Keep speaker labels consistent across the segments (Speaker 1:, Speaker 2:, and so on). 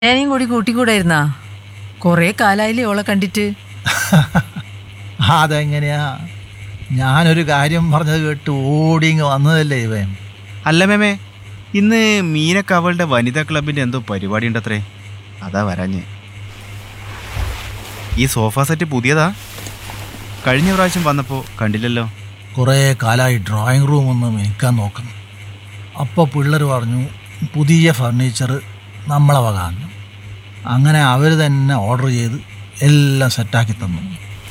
Speaker 1: ഞാനെയും കൂടി കൂട്ടിക്കൂടായിരുന്നാ കൊറേ കാലായില്ലേ ഓളെ കണ്ടിട്ട്
Speaker 2: അതെങ്ങനെയാ ഞാനൊരു കാര്യം പറഞ്ഞത് കേട്ട് ഓടിങ്ങ് വന്നതല്ലേ ഇവൻ
Speaker 3: അല്ല മേമേ ഇന്ന് മീനക്ക് അവളുടെ വനിതാ ക്ലബിൻ്റെ എന്തോ പരിപാടി ഉണ്ടത്രേ അതാ വരാഞ്ഞ് ഈ സോഫ സെറ്റ് പുതിയതാ കഴിഞ്ഞ പ്രാവശ്യം വന്നപ്പോൾ കണ്ടില്ലല്ലോ
Speaker 2: കുറേ കാലമായി ഡ്രോയിങ് റൂം ഒന്ന് മേക്കാൻ നോക്കുന്നു അപ്പോൾ പിള്ളേർ പറഞ്ഞു പുതിയ ഫർണിച്ചർ നമ്മളെ വകാന്ന് അങ്ങനെ അവർ തന്നെ ഓർഡർ ചെയ്ത് എല്ലാം സെറ്റാക്കി തന്നു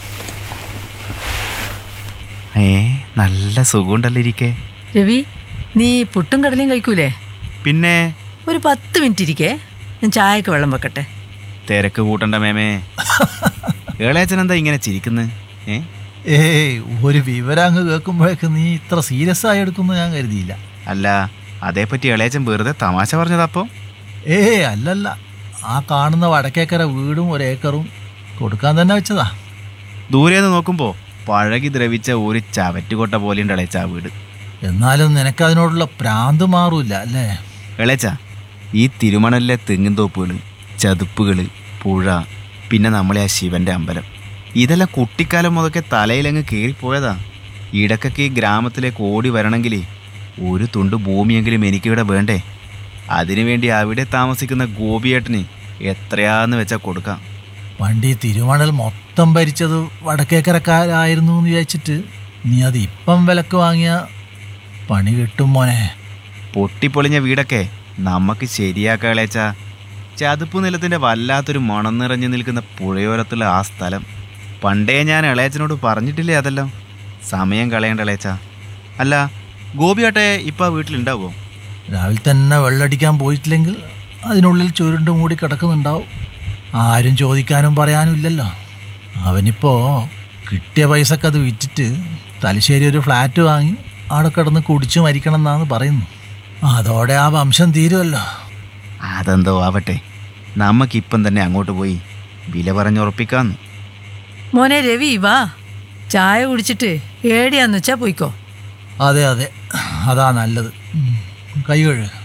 Speaker 3: ഏ നല്ല സുഖമുണ്ടല്ലോ ഇരിക്കേ
Speaker 1: രവി നീ പുട്ടും കടലയും കഴിക്കൂലേ
Speaker 3: പിന്നെ
Speaker 1: ഒരു പത്ത് മിനിറ്റ് ഇരിക്കേ ഞാൻ ചായക്ക് വെള്ളം വെക്കട്ടെ
Speaker 3: തിരക്ക് കൂട്ടണ്ട മേമേ ഏളയച്ചൻ എന്താ ഇങ്ങനെ ചിരിക്കുന്നത് ഏ
Speaker 2: ഏയ് ഒരു വിവരം അങ്ങ് കേൾക്കുമ്പോഴേക്ക് നീ ഇത്ര സീരിയസ് ആയി എടുക്കുന്നു ഞാൻ കരുതിയില്ല
Speaker 3: അല്ല അതേപ്പറ്റി ഇളയച്ചൻ വെറുതെ തമാശ പറഞ്ഞതപ്പോൾ
Speaker 2: ഏയ് അല്ലല്ല ആ കാണുന്ന വടക്കേക്കര വീടും ഒരേക്കറും കൊടുക്കാൻ തന്നെ വെച്ചതാ
Speaker 3: ദൂരേന്ന് നോക്കുമ്പോൾ പഴകി ദ്രവിച്ച ഒരു ചവറ്റുകൊട്ട പോലെയുണ്ട് ഇളയച്ച ആ വീട്
Speaker 2: എന്നാലും നിനക്കതിനോടുള്ള പ്രാന്ത് മാറൂല അല്ലേ
Speaker 3: ഇളയച്ച ഈ തിരുമണലിലെ തെങ്ങിൻ തോപ്പുകൾ ചതുപ്പുകൾ പുഴ പിന്നെ നമ്മളെ ആ ശിവന്റെ അമ്പലം ഇതെല്ലാം കുട്ടിക്കാലം മുതലൊക്കെ തലയിലങ്ങ് കയറിപ്പോയതാ ഇടക്കൊക്കെ ഈ ഗ്രാമത്തിലേക്ക് ഓടി വരണമെങ്കിൽ ഒരു തുണ്ട് ഭൂമിയെങ്കിലും എനിക്കിവിടെ വേണ്ടേ അതിനുവേണ്ടി അവിടെ താമസിക്കുന്ന ഗോപിയേട്ടന് എത്രയാന്ന് വെച്ചാൽ കൊടുക്കാം
Speaker 2: പണ്ട് ഈ തിരുമണൽ മൊത്തം ഭരിച്ചത് വടക്കേക്കരക്കാരായിരുന്നു എന്ന് വിചാരിച്ചിട്ട് നീ അത് ഇപ്പം വിലക്ക് വാങ്ങിയ പണി കിട്ടും മോനെ
Speaker 3: പൊട്ടിപ്പൊളിഞ്ഞ വീടൊക്കെ നമുക്ക് ശരിയാക്കളേച്ച ചതുപ്പ് നിലത്തിൻ്റെ വല്ലാത്തൊരു മണം നിറഞ്ഞു നിൽക്കുന്ന പുഴയോരത്തുള്ള ആ സ്ഥലം പണ്ടേ ഞാൻ ഇളയച്ചനോട് പറഞ്ഞിട്ടില്ലേ അതെല്ലാം സമയം കളയേണ്ട ഇളയച്ച അല്ല ഗോപിയാട്ടെ ഇപ്പം ആ വീട്ടിലുണ്ടാവോ
Speaker 2: രാവിലെ തന്നെ വെള്ളടിക്കാൻ പോയിട്ടില്ലെങ്കിൽ അതിനുള്ളിൽ ചുരുണ്ട് മൂടി കിടക്കുന്നുണ്ടാവും ആരും ചോദിക്കാനും പറയാനും ഇല്ലല്ലോ അവനിപ്പോൾ കിട്ടിയ പൈസക്ക് അത് വിറ്റിട്ട് തലശ്ശേരി ഒരു ഫ്ലാറ്റ് വാങ്ങി അവിടെ കിടന്ന് കുടിച്ചു മരിക്കണം എന്നാണ് പറയുന്നു അതോടെ ആ വംശം തീരുമല്ലോ
Speaker 3: അതെന്തോ ആവട്ടെ നമുക്കിപ്പം തന്നെ അങ്ങോട്ട് പോയി വില പറഞ്ഞുറപ്പിക്കാന്ന്
Speaker 1: മോനെ രവി വാ ചായ കുടിച്ചിട്ട് ഏടിയാന്ന് വെച്ചാ പോയിക്കോ
Speaker 2: അതെ അതെ അതാ നല്ലത് ഉം. കൈ കഴുക